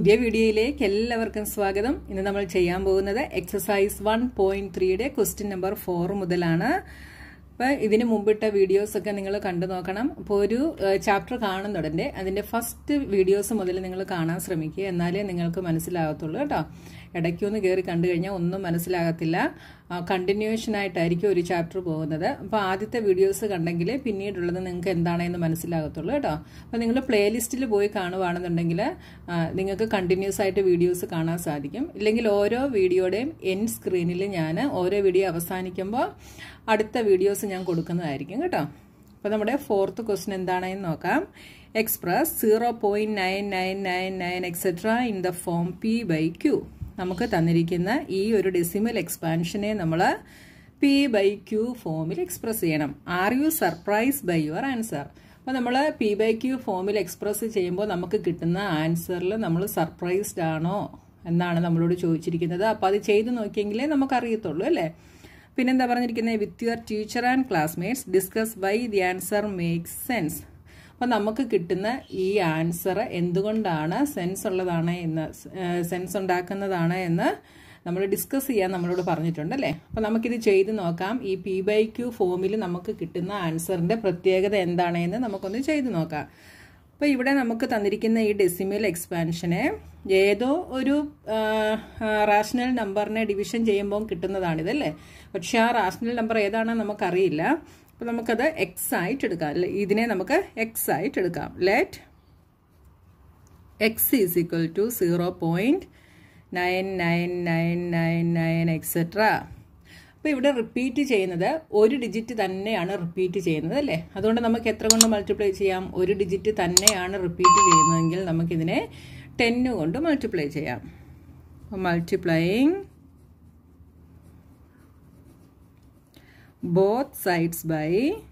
പുതിയ വീഡിയോയിലേക്ക് എല്ലാവർക്കും സ്വാഗതം ഇന്ന് നമ്മൾ ചെയ്യാൻ പോകുന്നത് എക്സസൈസ് വൺ പോയിന്റ് ത്രീയുടെ ക്വസ്റ്റ്യൻ നമ്പർ ഫോർ മുതലാണ് അപ്പോൾ ഇതിന് മുമ്പിട്ട വീഡിയോസ് ഒക്കെ നിങ്ങൾ കണ്ടു നോക്കണം അപ്പോൾ ഒരു ചാപ്റ്റർ കാണുന്നുടൻ്റെ അതിൻ്റെ ഫസ്റ്റ് വീഡിയോസ് മുതൽ നിങ്ങൾ കാണാൻ ശ്രമിക്കുക എന്നാലേ നിങ്ങൾക്ക് മനസ്സിലാകത്തുള്ളൂ കേട്ടോ ഇടയ്ക്കൊന്ന് കയറി കണ്ടു കഴിഞ്ഞാൽ ഒന്നും മനസ്സിലാകത്തില്ല കണ്ടിന്യൂഷൻ ആയിട്ടായിരിക്കും ഒരു ചാപ്റ്റർ പോകുന്നത് അപ്പോൾ ആദ്യത്തെ വീഡിയോസ് കണ്ടെങ്കിൽ പിന്നീടുള്ളത് നിങ്ങൾക്ക് എന്താണെന്ന് മനസ്സിലാകത്തുള്ളൂ കേട്ടോ അപ്പോൾ നിങ്ങൾ പ്ലേലിസ്റ്റിൽ പോയി കാണുവാണെന്നുണ്ടെങ്കിൽ നിങ്ങൾക്ക് കണ്ടിന്യൂസ് ആയിട്ട് വീഡിയോസ് കാണാൻ സാധിക്കും ഇല്ലെങ്കിൽ ഓരോ വീഡിയോയുടെയും എൻ സ്ക്രീനിൽ ഞാൻ ഓരോ വീഡിയോ അവസാനിക്കുമ്പോൾ അടുത്ത വീഡിയോസ് ഞാൻ കൊടുക്കുന്നതായിരിക്കും കേട്ടോ അപ്പോൾ നമ്മുടെ ഫോർത്ത് ക്വസ്റ്റ്യൻ എന്താണെന്ന് നോക്കാം express zero point nine nine nine nine etcetera in the form P by Q നമുക്ക് തന്നിരിക്കുന്ന ഈ ഒരു ഡെസിമൽ എക്സ്പാൻഷനെ നമ്മൾ പി ബൈ ക്യൂ ഫോമിൽ എക്സ്പ്രസ് ചെയ്യണം are you surprise by your answer അപ്പോൾ നമ്മൾ പി ബൈ ക്യൂ ഫോമിൽ എക്സ്പ്രസ് ചെയ്യുമ്പോൾ നമുക്ക് കിട്ടുന്ന ആൻസറിൽ നമ്മൾ സർപ്രൈസ്ഡ് ആണോ എന്നാണ് നമ്മളോട് ചോദിച്ചിരിക്കുന്നത് അപ്പോൾ അത് ചെയ്ത് നോക്കിയെങ്കിലേ നമുക്കറിയത്തുള്ളൂ അല്ലേ പിന്നെന്താ പറഞ്ഞിരിക്കുന്നത് with your teacher and classmates discuss why the answer makes sense അപ്പം നമുക്ക് കിട്ടുന്ന ഈ ആൻസർ എന്തുകൊണ്ടാണ് സെൻസ് ഉള്ളതാണ് എന്ന് സെൻസ് ഉണ്ടാക്കുന്നതാണ് എന്ന് നമ്മൾ ഡിസ്കസ് ചെയ്യാൻ നമ്മളോട് പറഞ്ഞിട്ടുണ്ട് അല്ലേ അപ്പം നമുക്കിത് ചെയ്ത് നോക്കാം ഈ പി ബൈ ക്യൂ ഫോമിൽ നമുക്ക് കിട്ടുന്ന ആൻസറിൻ്റെ പ്രത്യേകത എന്താണ് എന്ന് നമുക്കൊന്ന് ചെയ്ത് നോക്കാം അപ്പോൾ ഇവിടെ നമുക്ക് തന്നിരിക്കുന്ന ഈ ഡെസിമൽ എക്സ്പാൻഷനെ ഏതോ ഒരു റാഷണൽ നമ്പറിനെ ഡിവിഷൻ ചെയ്യുമ്പോൾ കിട്ടുന്നതാണിതല്ലേ പക്ഷെ ആ റാഷണൽ നമ്പർ ഏതാണെന്ന് നമുക്കറിയില്ല അപ്പോൾ നമുക്കത് എക്സ് ആയിട്ട് എടുക്കാം അല്ലെ ഇതിനെ നമുക്ക് എക്സ് ആയിട്ട് എടുക്കാം let X is equal to zero point nine nine nine nine nine etcetera അപ്പോൾ ഇവിടെ റിപ്പീറ്റ് ചെയ്യുന്നത് ഒരു ഡിജിറ്റ് തന്നെയാണ് റിപ്പീറ്റ് ചെയ്യുന്നത് അല്ലേ അതുകൊണ്ട് നമുക്ക് എത്ര കൊണ്ട് മൾട്ടിപ്ലൈ ചെയ്യാം ഒരു ഡിജിറ്റ് തന്നെയാണ് റിപ്പീറ്റ് ചെയ്യുന്നതെങ്കിൽ നമുക്കിതിനെ ടെന്ന് കൊണ്ട് മൾട്ടിപ്ലൈ ചെയ്യാം മൾട്ടിപ്ലൈയിങ് both sides by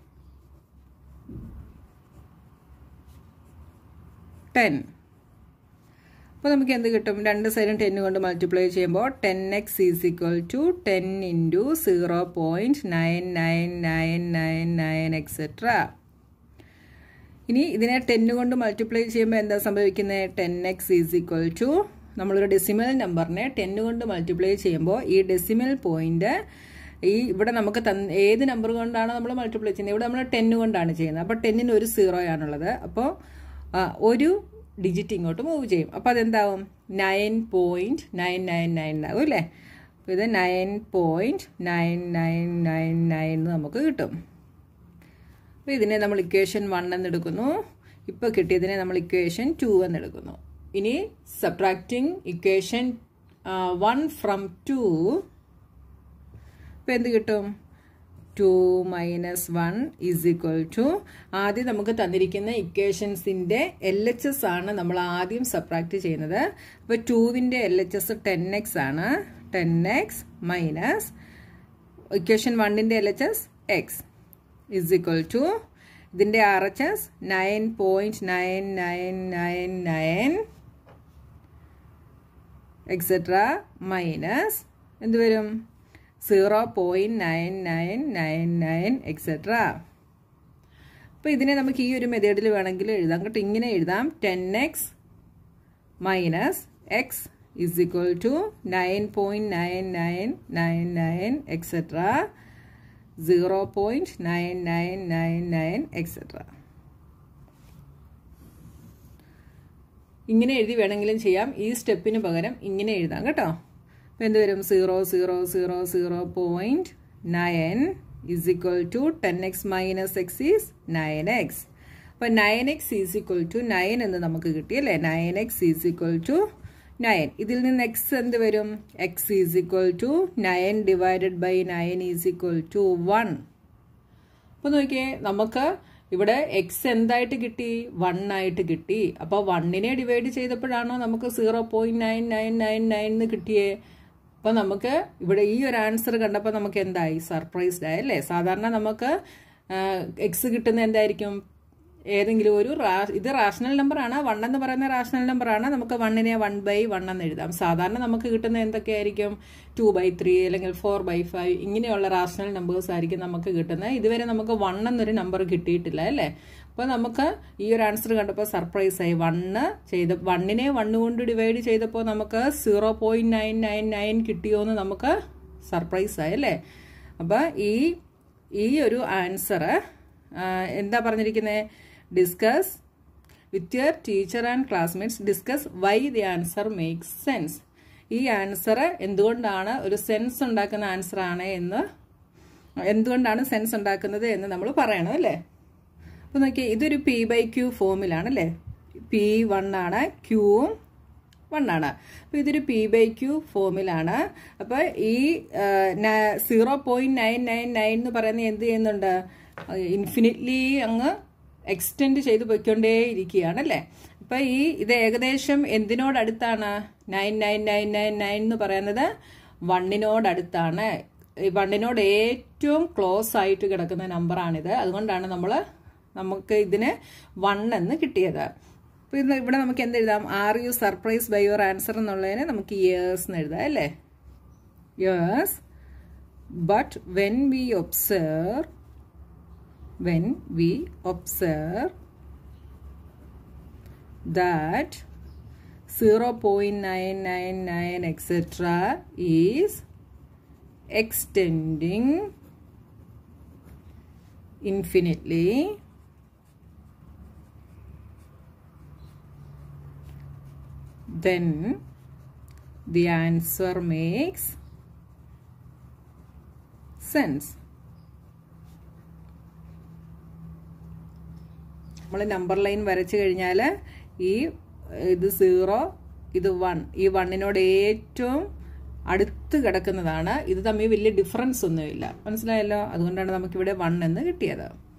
10 അപ്പോൾ നമുക്ക് എന്ത് കിട്ടും രണ്ട് സൈഡും ടെന്ന് കൊണ്ട് മൾട്ടിപ്ലൈ ചെയ്യുമ്പോൾ ten X is equal to ten into zero point nine nine nine nine nine etcetera ഇനി ഇതിനെ ടെന്ന് കൊണ്ട് മൾട്ടിപ്ലൈ ചെയ്യുമ്പോൾ എന്താ സംഭവിക്കുന്നത് ten X is equal to നമ്മളൊരു ഡെസിമൽ നമ്പറിനെ ടെന്ന് കൊണ്ട് മൾട്ടിപ്ലൈ ചെയ്യുമ്പോൾ ഈ ഡെസിമൽ പോയിൻറ്റ് ഈ ഇവിടെ നമുക്ക് തന്ന ഏത് നമ്പർ കൊണ്ടാണ് നമ്മൾ മൾട്ടിപ്ലൈ ചെയ്യുന്നത് ഇവിടെ നമ്മൾ ടെന്ന് കൊണ്ടാണ് ചെയ്യുന്നത് അപ്പോൾ ടെന്നിന് ഒരു സീറോ ആണുള്ളത് അപ്പോൾ ഒരു ഡിജിറ്റ് ഇങ്ങോട്ട് മൂവ് ചെയ്യും അപ്പോൾ അതെന്താവും nine point nine nine nine ആവും അല്ലേ അപ്പോൾ ഇത് nine point nine nine nine nine എന്ന് നമുക്ക് കിട്ടും അപ്പോൾ ഇതിനെ നമ്മൾ ഇക്വേഷൻ വൺ എന്നെടുക്കുന്നു ഇപ്പോൾ കിട്ടിയതിനെ നമ്മൾ ഇക്വേഷൻ ടു എന്നെടുക്കുന്നു ഇനി subtracting equation one from two അപ്പോൾ എന്ത് കിട്ടും two minus one is equal to ആദ്യം നമുക്ക് തന്നിരിക്കുന്ന ഇക്വേഷൻസിൻ്റെ എൽ എച്ച് എസ് ആണ് നമ്മൾ ആദ്യം സബ്ട്രാക്ട് ചെയ്യുന്നത് അപ്പോൾ ടുവിൻ്റെ L H S ten X ആണ് ടെൻ എക്സ് മൈനസ് ഇക്വേഷൻ വണ്ണിൻ്റെ L H S X is equal to ഇതിൻ്റെ R H S nine point nine nine nine nine etcetera minus എന്ത് വരും zero point nine nine nine nine etcetera അപ്പോൾ ഇതിനെ നമുക്ക് ഈ ഒരു മെത്തേഡിൽ വേണമെങ്കിൽ എഴുതാം കേട്ടോ ഇങ്ങനെ എഴുതാം ten X minus X is equal to nine point nine nine nine nine etcetera zero point nine nine nine nine etcetera ഇങ്ങനെ എഴുതി വേണമെങ്കിലും ചെയ്യാം ഈ സ്റ്റെപ്പിന് പകരം ഇങ്ങനെ എഴുതാം കേട്ടോ അപ്പോൾ എന്ത് വരും zero zero zero zero point nine is equal to ten X minus X is nine X അപ്പോൾ nine X is equal to nine എന്ന് നമുക്ക് കിട്ടി അല്ലേ nine X is equal to nine ഇതിൽ നിന്ന് എക്സ് എന്ത് വരും X is equal to nine divided by nine is equal to one അപ്പോൾ നോക്കിയേ നമുക്ക് ഇവിടെ എക്സ് എന്തായിട്ട് കിട്ടി വൺ ആയിട്ട് കിട്ടി അപ്പോൾ വണ്ണിനെ ഡിവൈഡ് ചെയ്തപ്പോഴാണോ നമുക്ക് zero point nine nine nine nine എന്ന് കിട്ടിയേ അപ്പോൾ നമുക്ക് ഇവിടെ ഈ ഒരു ആൻസർ കണ്ടപ്പോൾ നമുക്ക് എന്തായി സർപ്രൈസ്ഡ് ആയി അല്ലേ സാധാരണ നമുക്ക് എക്സ് കിട്ടുന്ന എന്തായിരിക്കും ഏതെങ്കിലും ഒരു ഇത് റാഷണൽ നമ്പറാണ് വൺ എന്ന് പറയുന്ന റാഷണൽ നമ്പറാണ് നമുക്ക് വണ്ണിനെ വൺ ബൈ വൺ എന്ന് എഴുതാം സാധാരണ നമുക്ക് കിട്ടുന്ന എന്തൊക്കെയായിരിക്കും ടു ബൈ ത്രീ അല്ലെങ്കിൽ ഫോർ ബൈ ഫൈവ് ഇങ്ങനെയുള്ള റാഷണൽ നമ്പേഴ്സ് ആയിരിക്കും നമുക്ക് കിട്ടുന്നത് ഇതുവരെ നമുക്ക് വൺ എന്നൊരു നമ്പർ കിട്ടിയിട്ടില്ല അല്ലേ അപ്പോൾ നമുക്ക് ഈ ഒരു ആൻസർ കണ്ടപ്പോൾ സർപ്രൈസ് ആയി വണ്ണ് ചെയ്ത വണ്ണിനെ വണ്ണ് കൊണ്ട് ഡിവൈഡ് ചെയ്തപ്പോൾ നമുക്ക് zero point nine nine nine കിട്ടിയോന്ന് നമുക്ക് സർപ്രൈസ് ആയി അല്ലേ അപ്പോൾ ഈ ഈ ഒരു ആൻസർ എന്താ പറഞ്ഞിരിക്കുന്നത് discuss with your teacher and classmates discuss why the answer makes sense ഈ ആൻസർ എന്തുകൊണ്ടാണ് ഒരു സെൻസ് ഉണ്ടാക്കുന്ന ആൻസർ ആണ് എന്ന് എന്തുകൊണ്ടാണ് സെൻസ് ഉണ്ടാക്കുന്നത് എന്ന് നമ്മൾ പറയണം അല്ലേ അപ്പോൾ നോക്കിയാൽ ഇതൊരു പി ബൈ ക്യൂ ഫോമിലാണ് അല്ലേ പി വൺ ആണ് ക്യൂവും വൺ ആണ് അപ്പോൾ ഇതൊരു പി ബൈ ക്യൂ ഫോമിലാണ് അപ്പോൾ ഈ zero point nine nine nine എന്ന് പറയുന്നത് എന്ത് ചെയ്യുന്നുണ്ട് ഇൻഫിനിറ്റ്ലി അങ്ങ് എക്സ്റ്റെൻഡ് ചെയ്ത് പൊയ്ക്കൊണ്ടേ ഇരിക്കുകയാണ് അല്ലേ അപ്പം ഈ ഇത് ഏകദേശം എന്തിനോടടുത്താണ് nine nine nine nine nine എന്ന് പറയുന്നത് വണ്ണിനോടടുത്താണ് ഈ വണ്ണിനോട് ഏറ്റവും ക്ലോസ് ആയിട്ട് കിടക്കുന്ന നമ്പറാണിത് അതുകൊണ്ടാണ് നമ്മൾ നമുക്ക് ഇതിന് വൺ എന്ന് കിട്ടിയത് അപ്പോൾ ഇത് ഇവിടെ നമുക്ക് എന്ത് എഴുതാം are you surprise by your answer എന്നുള്ളതിന് നമുക്ക് ഇയേഴ്സ് എന്ന് എഴുതാം അല്ലേ years but when we observe when we observe that 0.999 etc is extending infinitely then the answer makes sense നമ്മൾ നമ്പർ ലൈൻ വരച്ചു കഴിഞ്ഞാൽ ഈ ഇത് സീറോ ഇത് വൺ ഈ വണ്ണിനോട് ഏറ്റവും അടുത്ത് കിടക്കുന്നതാണ് ഇത് തമ്മിൽ വലിയ ഡിഫറൻസ് ഒന്നുമില്ല മനസ്സിലായല്ലോ അതുകൊണ്ടാണ് നമുക്കിവിടെ വൺ എന്ന് കിട്ടിയത്